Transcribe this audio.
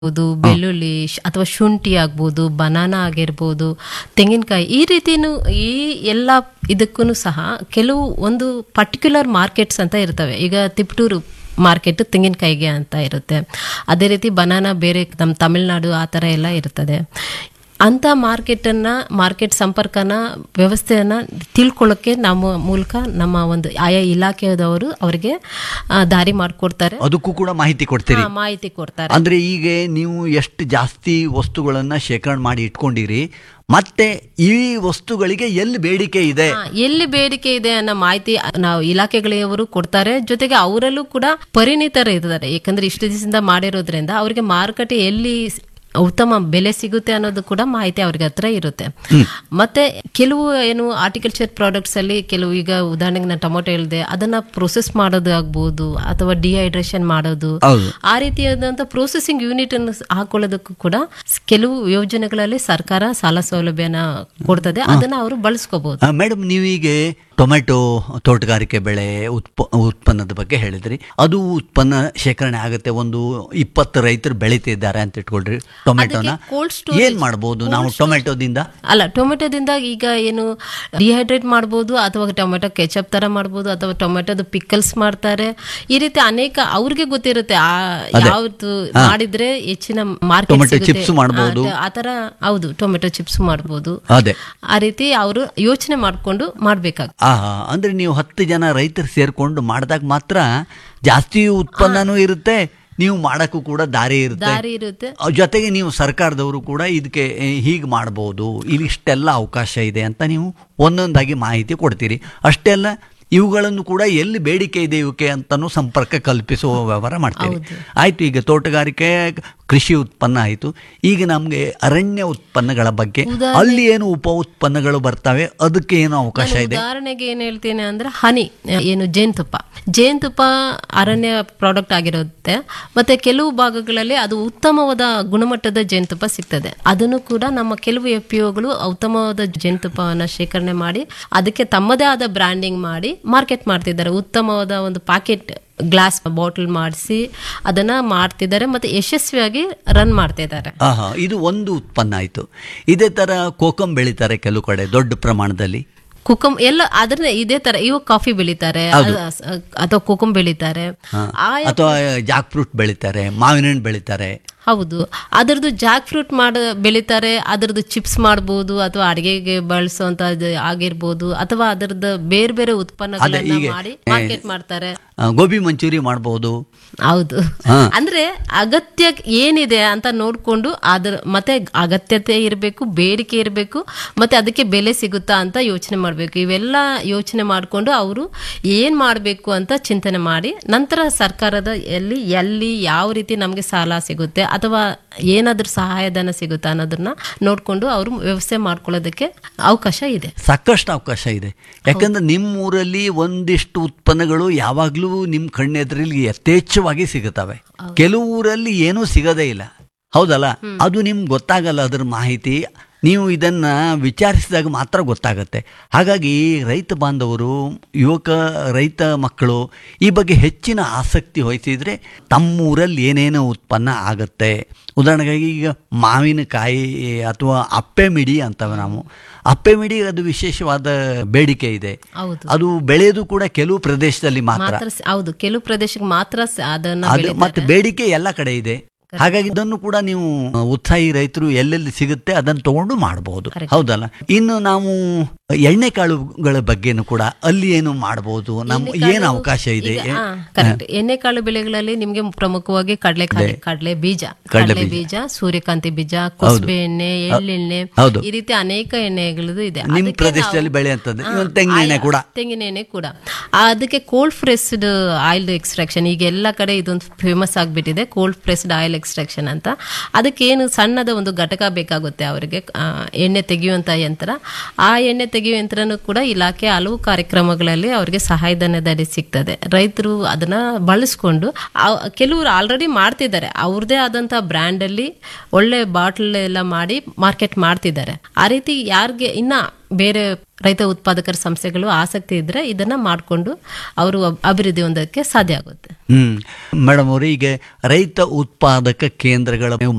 ಆಗ್ಬೋದು ಬೆಳ್ಳುಳ್ಳಿ ಶ್- ಅಥವಾ ಶುಂಠಿ ಆಗ್ಬೋದು ಬನಾನಾ ಆಗಿರ್ಬೋದು ತೆಂಗಿನಕಾಯಿ ಈ ರೀತಿನೂ ಈ ಎಲ್ಲ ಇದಕ್ಕೂ ಸಹ ಕೆಲವು ಒಂದು ಪರ್ಟಿಕ್ಯುಲರ್ ಮಾರ್ಕೆಟ್ಸ್ ಅಂತ ಇರ್ತವೆ ಈಗ ತಿಪ್ಟೂರು ಮಾರ್ಕೆಟ್ ತೆಂಗಿನಕಾಯಿಗೆ ಅಂತ ಇರುತ್ತೆ ಅದೇ ರೀತಿ ಬನಾನಾ ಬೇರೆ ನಮ್ಮ ತಮಿಳ್ನಾಡು ಆ ಥರ ಎಲ್ಲ ಇರ್ತದೆ ಅಂಥ ಮಾರ್ಕೆಟನ್ನು ಮಾರ್ಕೆಟ್ ಸಂಪರ್ಕನ ವ್ಯವಸ್ಥೆಯನ್ನು ತಿಳ್ಕೊಳ್ಳೋಕ್ಕೆ ನಮ್ಮ ಮೂಲಕ ನಮ್ಮ ಒಂದು ಆಯಾ ಇಲಾಖೆಯದವರು ಅವರಿಗೆ ಆ, ದಾರಿ ಮಾಡಿಕೊಡ್ತಾರೆ ಅದಕ್ಕೂ ಕೂಡ ಮಾಹಿತಿ ಕೊಡ್ತೀರಿ ಮಾಹಿತಿ ಕೊಡ್ತಾರೆ ಅಂದ್ರೆ ಈಗ ನೀವು ಎಷ್ಟು ಜಾಸ್ತಿ ವಸ್ತುಗಳನ್ನ ಶೇಖರಣೆ ಮಾಡಿ ಇಟ್ಕೊಂಡಿರಿ ಮತ್ತೆ ಈ ವಸ್ತುಗಳಿಗೆ ಎಲ್ಲಿ ಬೇಡಿಕೆ ಇದೆ ಹಾ, ಎಲ್ಲಿ ಬೇಡಿಕೆ ಇದೆ ಅನ್ನೋ ಮಾಹಿತಿ ನಾವು ಇಲಾಖೆಗಳವರು ಕೊಡ್ತಾರೆ ಜೊತೆಗೆ ಅವರಲ್ಲೂ ಕೂಡ ಪರಿಣಿತರು ಇದ್ದಾರೆ ಯಾಕಂದ್ರೆ ಇಷ್ಟು ದಿವಸದಿಂದ ಮಾಡಿರೋದ್ರಿಂದ ಅವರಿಗೆ ಮಾರುಕಟ್ಟೆ ಎಲ್ಲಿ ಸ್- ಉತ್ತಮ ಬೆಲೆ ಸಿಗುತ್ತೆ ಅನ್ನೋದು ಕೂಡ ಮಾಹಿತಿ ಅವ್ರಿಗೆ ಹತ್ರ ಇರುತ್ತೆ ಮತ್ತೆ ಕೆಲವು ಏನು ಆರ್ಟಿಕಲ್ಚರ್ ಪ್ರಾಡಕ್ಟ್ಸ್ ಅಲ್ಲಿ ಕೆಲವು ಈಗ ಉದಾಹರಣೆಗೆ ನಾನು ಟೊಮೊಟೊ ಹೇಳಿದೆ ಅದನ್ನ ಪ್ರೊಸೆಸ್ ಮಾಡೋದು ಆಗ್ಬೋದು ಅಥವಾ ಡಿಹೈಡ್ರೇಷನ್ ಮಾಡೋದು ಹೌದು ಆ ರೀತಿಯಾದಂಥ ಪ್ರೊಸೆಸಿಂಗ್ ಯೂನಿಟ್ ಅನ್ನು ಸ್- ಹಾಕೊಳ್ಳೋದಕ್ಕೂ ಕೂಡ ಸ್- ಕೆಲವು ಯೋಜನೆಗಳಲ್ಲಿ ಸರ್ಕಾರ ಸಾಲ ಸೌಲಭ್ಯನ ಕೊಡ್ತದೆ ಅದನ್ನ ಅವರು ಬಳಸ್ಕೋಬಹುದು ಮೇಡಮ್ ನೀವೀಗ ಟೊಮೆಟೊ ತೋಟಗಾರಿಕೆ ಬೆಳೆ ಉತ್ಪ ಉತ್ಪನ್ನದ ಬಗ್ಗೆ ಹೇಳಿದ್ರಿ ಅದು ಉತ್ಪನ್ನ ಶೇಖರಣೆ ಆಗುತ್ತೆ ಒಂದು ಇಪ್ಪತ್ತು ರೈತರು ಬೆಳೀತಿದ್ದಾರೆ ಅಂತ ಇಟ್ಕೊಳ್ರಿ ಟೊಮೆಟೊನ ಅದಕ್ಕೆ cold storage- ಏನ್ ಮಾಡ್ಬೋದು ನಾವು ಟೊಮೆಟೊದಿಂದ ಅಲ್ಲ ಟೊಮೆಟೊದಿಂದ ಈಗ ಏನು ಡಿಹೈಡ್ರೇಟ್ ಮಾಡ್ಬೋದು ಅಥವಾ ಟೊಮೆಟೊ ಕೆಚಪ್ ತರ ಮಾಡ್ಬೋದು ಅಥವಾ ಟೊಮೆಟೊದ ಪಿಕಲ್ಸ್ ಮಾಡ್ತಾರೆ ಈ ರೀತಿ ಅನೇಕ ಅವ್ರಿಗೆ ಗೊತ್ತಿರುತ್ತೆ ಆ ಯಾವ್ದು ಮಾಡಿದ್ರೆ ಹೆಚ್ಚಿನ ಮಾರ್ಕೆಟ್ ಟೊಮೆಟೊ chips ಮಾಡ್ಬೋದು. ಆ ತರ ಹೌದು ಟೊಮೆಟೊ ಚಿಪ್ಸ್ ಮಾಡ್ಬೋದು ಅದೇ ಆ ರೀತಿ ಅವರು ಯೋಚನೆ ಮಾಡ್ಕೊಂಡು ಮಾಡ್ಬೇಕಾಗ್ತದೆ ಆಹಾ ಅಂದ್ರೆ ನೀವು ಹತ್ತು ಜನ ರೈತರು ಸೇರ್ಕೊಂಡು ಮಾಡಿದಾಗ ಮಾತ್ರ ಜಾಸ್ತಿ ಉತ್ಪನ್ನನೂ ಇರುತ್ತೆ ನೀವು ಮಾಡಕ್ಕೂ ಕೂಡ ದಾರಿ ಇರುತ್ತೆ ದಾರಿ ಇರುತ್ತೆ ಅವ್ ಜೊತೆಗೆ ನೀವು ಸರ್ಕಾರದವರು ಕೂಡ ಇದಕ್ಕೆ ಹೀಗೆ ಮಾಡ್ಬೋದು ಇಲ್ಲಿ ಇಷ್ಟೆಲ್ಲ ಅವಕಾಶ ಇದೆ ಅಂತ ನೀವು ಒಂದೊಂದಾಗಿ ಮಾಹಿತಿ ಕೊಡ್ತೀರಿ ಅಷ್ಟೇ ಅಲ್ಲ ಇವುಗಳನ್ನು ಕೂಡ ಎಲ್ಲಿ ಬೇಡಿಕೆ ಇದೆ ಇವಕ್ಕೆ ಅಂತಲೂ ಸಂಪರ್ಕ ಕಲ್ಪಿಸುವ ವ್ಯವಹಾರ ಮಾಡ್ತೀರಿ ಆಯ್ತು ಈಗ ತೋಟಗಾರಿಕೆ ಕೃಷಿ ಉತ್ಪನ್ನ ಆಯಿತು ಈಗ ನಮಗೆ ಅರಣ್ಯ ಉತ್ಪನ್ನಗಳ ಬಗ್ಗೆ ಅಲ್ಲಿ ಏನು ಉಪ ಉತ್ಪನ್ನಗಳು ಬರ್ತವೆ ಅದಕ್ಕೆ ಏನು ಅವಕಾಶ ಇದೆ ಉದಾಹರಣೆಗೆ ಏನ್ ಹೇಳ್ತೀನಿ ಅಂದ್ರೆ ಹನಿ ಏನು ಜೇನುತುಪ್ಪ ಜೇನುತುಪ್ಪ ಅರಣ್ಯ ಪ್ರಾಡಕ್ಟ್ ಆಗಿರುತ್ತೆ ಮತ್ತೆ ಕೆಲವು ಭಾಗಗಳಲ್ಲಿ ಅದು ಉತ್ತಮವಾದ ಗುಣಮಟ್ಟದ ಜೇನುತುಪ್ಪ ಸಿಗ್ತದೆ ಅದನ್ನು ಕೂಡ ನಮ್ಮ ಕೆಲವು ಎಫ್ ಪಿ ಒಗಳು ಉತ್ತಮವಾದ ಜೇನುತುಪ್ಪವನ್ನು ಶೇಖರಣೆ ಮಾಡಿ ಅದಕ್ಕೆ ತಮ್ಮದೇ ಆದ ಬ್ರ್ಯಾಂಡಿಂಗ್ ಮಾಡಿ ಮಾರ್ಕೆಟ್ ಮಾಡ್ತಿದ್ದಾರೆ ಉತ್ತಮವಾದ ಒಂದು ಪ್ಯಾಕೆಟ್ ಗ್ಲಾಸ್ ಬಾಟಲ್ ಮಾಡಿಸಿ ಅದನ್ನ ಮಾಡ್ತಿದ್ದಾರೆ ಮತ್ತೆ ಯಶಸ್ವಿಯಾಗಿ ರನ್ ಮಾಡ್ತಿದ್ದಾರೆ ಆಹಾ ಇದು ಒಂದು ಉತ್ಪನ್ನ ಆಯಿತು ಇದೇ ಥರ ಕೋಕಂ ಬೆಳೀತಾರೆ ಕೆಲವು ಕಡೆ ದೊಡ್ಡ ಪ್ರಮಾಣದಲ್ಲಿ ಕುಕುಮ್ ಎಲ್ಲ ಅದ್ರ ಇದೇ ತರ ಇವಾಗ ಕಾಫಿ ಬೆಳಿತಾರೆ ಅಥವಾ ಕುಕುಮ್ ಬೆಳಿತಾರೆ ಆಯಾ ಅಥವಾ ಜಾಕ್ ಫ್ರೂಟ್ ಬೆಳೀತಾರೆ ಮಾವಿನ ಹಣ್ಣು ಬೆಳೀತಾರೆ ಹೌದು ಅದರದ್ದು ಜಾಕ್ ಫ್ರೂಟ್ ಮಾಡ ಬೆಳಿತಾರೆ ಅದರದ್ದು ಚಿಪ್ಸ್ ಮಾಡ್ಬೋದು ಅಥವಾ ಅಡಿಗೆಗೆ ಬಳಸುವಂತ ಆಗಿರ್ಬೋದು ಅಥವಾ ಅದರದ್ದು ಬೇರೆ ಬೇರೆ ಉತ್ಪನ್ನಗಳನ್ನ ಹೀಗೆ, ಮಾಡಿ ಮಾರ್ಕೆಟ್ ಮಾಡ್ತಾರೆ ಆ, ಗೋಬಿ ಮಂಚೂರಿ ಮಾಡ್ಬೋದು ಹೌದು ಅಂದ್ರೆ ಅಗತ್ಯ ಏನಿದೆ ಅಂತ ನೋಡ್ಕೊಂಡು ಅದ್ರ ಮತ್ತೆ ಅಗತ್ಯತೆ ಇರಬೇಕು ಬೇಡಿಕೆ ಇರಬೇಕು ಮತ್ತೆ ಅದಕ್ಕೆ ಬೆಲೆ ಸಿಗುತ್ತಾ ಅಂತ ಯೋಚನೆ ಮಾಡಬೇಕು ಇವೆಲ್ಲ ಯೋಚನೆ ಮಾಡಿಕೊಂಡು ಅವರು ಏನ್ ಮಾಡಬೇಕು ಅಂತ ಚಿಂತನೆ ಮಾಡಿ ನಂತರ ಸರ್ಕಾರದ ಎಲ್ಲಿ ಎಲ್ಲಿ ಯಾವ ರೀತಿ ನಮಗೆ ಸಾಲ ಸಿಗುತ್ತೆ ಅಥವಾ ಏನಾದ್ರೂ ಸಹಾಯಧನ ಸಿಗುತ್ತಾ ಅನ್ನೋದನ್ನ ನೋಡ್ಕೊಂಡು ಅವರು ವ್ಯವಸ್ಥೆ ಮಾಡ್ಕೊಳ್ಳೋದಕ್ಕೆ ಅವಕಾಶ ಇದೆ ಸಾಕಷ್ಟು ಅವಕಾಶ ಇದೆ ಯಾಕಂದ್ರೆ ನಿಮ್ಮ ಊರಲ್ಲಿ ಒಂದಿಷ್ಟು ಉತ್ಪನ್ನಗಳು ಯಾವಾಗಲೂ ನಿಮ್ಮ ಕಣ್ಣೆದುರಲ್ಲಿ ಯಥೇಚ್ಛವಾಗಿ ಸಿಗುತ್ತವೆ ಕೆಲವು ಊರಲ್ಲಿ ಏನೂ ಸಿಗೋದೇ ಇಲ್ಲ ಹೌದಲ್ಲ ಅದು ನಿಮ್ಗೆ ಗೊತ್ತಾಗಲ್ಲ ಅದ್ರ ಮಾಹಿತಿ ನೀವು ಇದನ್ನ ವಿಚಾರಿಸಿದಾಗ ಮಾತ್ರ ಗೊತ್ತಾಗತ್ತೆ ಹಾಗಾಗಿ ರೈತ ಬಾಂಧವರು ಯುವಕ ರೈತ ಮಕ್ಕಳು ಈ ಬಗ್ಗೆ ಹೆಚ್ಚಿನ ಆಸಕ್ತಿ ವಹಿಸಿದ್ರೆ ತಮ್ಮೂರಲ್ಲಿ ಏನೇನೋ ಉತ್ಪನ್ನ ಆಗತ್ತೆ ಉದಾಹರಣೆಗಾಗಿ ಈಗ ಮಾವಿನಕಾಯಿ ಅಥವಾ ಅಪ್ಪೆ ಮಿಡಿ ಅಂತವೆ ನಾವು ಅಪ್ಪೆ ಮಿಡಿ ಅದು ವಿಶೇಷವಾದ ಬೇಡಿಕೆ ಇದೆ ಹೌದು ಅದು ಬೆಳೆಯೋದು ಕೂಡ ಕೆಲವು ಪ್ರದೇಶದಲ್ಲಿ ಮಾತ್ರ ಮಾತ್ರ ಸ- ಹೌದು ಕೆಲವು ಪ್ರದೇಶಕ್ಕೆ ಮಾತ್ರ ಸ- ಅದನ್ನ ಅದು ಬೆಳೀತಾರೆ. ಮತ್ತೆ ಬೇಡಿಕೆ ಎಲ್ಲ ಕಡೆ ಇದೆ ಹಾಗಾಗಿ ಇದನ್ನು ಕೂಡ ನೀವು ಉತ್ಸಾಹಿ ರೈತರು ಎಲ್ಲೆಲ್ಲಿ ಸಿಗುತ್ತೆ ಅದನ್ನು ತಗೊಂಡು ಮಾಡಬಹುದು ಹೌದಲ್ಲ ಇನ್ನು ನಾವು ಎಣ್ಣೆ ಕಾಳುಗಳ ಬಗ್ಗೆನೂ ಕೂಡ ಅಲ್ಲಿ ಏನು ಮಾಡಬಹುದು ನಮ್ಮ ಏನು ಅವಕಾಶ ಇದೆ ಕರೆಕ್ಟ್ ಎಣ್ಣೆಕಾಳು ಬೆಳೆಗಳಲ್ಲಿ ನಿಮ್ಗೆ ಪ್ರಮುಖವಾಗಿ ಕಡಲೆಕಾಯಿ ಕಡಲೆ ಬೀಜ ಕಡಲೆ ಬೀಜ ಸೂರ್ಯಕಾಂತಿ ಬೀಜ ಕುಸುಬೆ ಎಣ್ಣೆ ಎಳ್ಳೆಣ್ಣೆ ಹೌದು. ಈ ರೀತಿ ಅನೇಕ ಎಣ್ಣೆಗಳದ್ದು ಇದೆ ನಿಮ್ಮ ಅದಕ್ಕೆ ಪ್ರದೇಶದಲ್ಲಿ ನಾವು- ಬೆಳೆಯುತ್ತದೆ ಹಾ, ಇವತ್ತು ತೆಂಗಿನ ಎಣ್ಣೆ ಆಯಾ- ಕೂಡ ತೆಂಗಿನ ಎಣ್ಣೆ ಕೂಡ ಆ, ಅದಕ್ಕೆ ಕೋಲ್ಡ್ ಪ್ರೆಸ್ಡ್ ಆಯಿಲ್ ಎಕ್ಸ್ಟ್ರಾಕ್ಷನ್ ಈಗ ಎಲ್ಲ ಕಡೆ ಇದೊಂದು ಫೇಮಸ್ ಆಗಿಬಿಟ್ಟಿದೆ ಕೋಲ್ಡ್ ಪ್ರೆಸ್ಡ್ ಆಯಿಲ್ ಎಕ್ಸ್ಟ್ರಾಕ್ಷನ್ ಅಂತ ಅದಕ್ಕೆ ಏನು ಸಣ್ಣದ ಒಂದು ಘಟಕ ಬೇಕಾಗುತ್ತೆ ಅವರಿಗೆ ಆ, ಎಣ್ಣೆ ತೆಗೆಯುವಂತ ಯಂತ್ರ ಆ ಎಣ್ಣೆ ತೆಗೆಯುವ ಯಂತ್ರನೂ ಕೂಡ ಇಲಾಖೆ ಹಲವು ಕಾರ್ಯಕ್ರಮಗಳಲ್ಲಿ ಅವರಿಗೆ ಸಹಾಯಧನದಡಿ ಸಿಗ್ತದೆ ರೈತರು ಅದನ್ನ ಬಳಸ್ಕೊಂಡು ಆ- ಕೆಲವರು ಆಲ್ರೆಡಿ ಮಾಡ್ತಿದ್ದಾರೆ ಅವ್ರದೇ ಆದಂತ ಬ್ರ್ಯಾಂಡ್ ಅಲ್ಲಿ ಒಳ್ಳೆ ಬಾಟ್ಲ್ ಎಲ್ಲ ಮಾಡಿ ಮಾರ್ಕೆಟ್ ಮಾಡ್ತಿದ್ದಾರೆ ಆ ರೀತಿ ಯಾರಿಗೆ ಇನ್ನ ಬೇರೆ ರೈತ ಉತ್ಪಾದಕರ ಸಂಸ್ಥೆಗಳು ಆಸಕ್ತಿ ಇದ್ರೆ ಇದನ್ನ ಮಾಡಿಕೊಂಡು ಅವರು ಅಬ್- ಅಭಿವೃದ್ಧಿ ಹೊಂದೋಕ್ಕೆ ಸಾಧ್ಯ ಆಗುತ್ತೆ ಹ್ಮ್ ಮೇಡಮ್ ಅವರು ಈಗ ರೈತ ಉತ್ಪಾದಕ ಕೇಂದ್ರಗಳ ನೀವು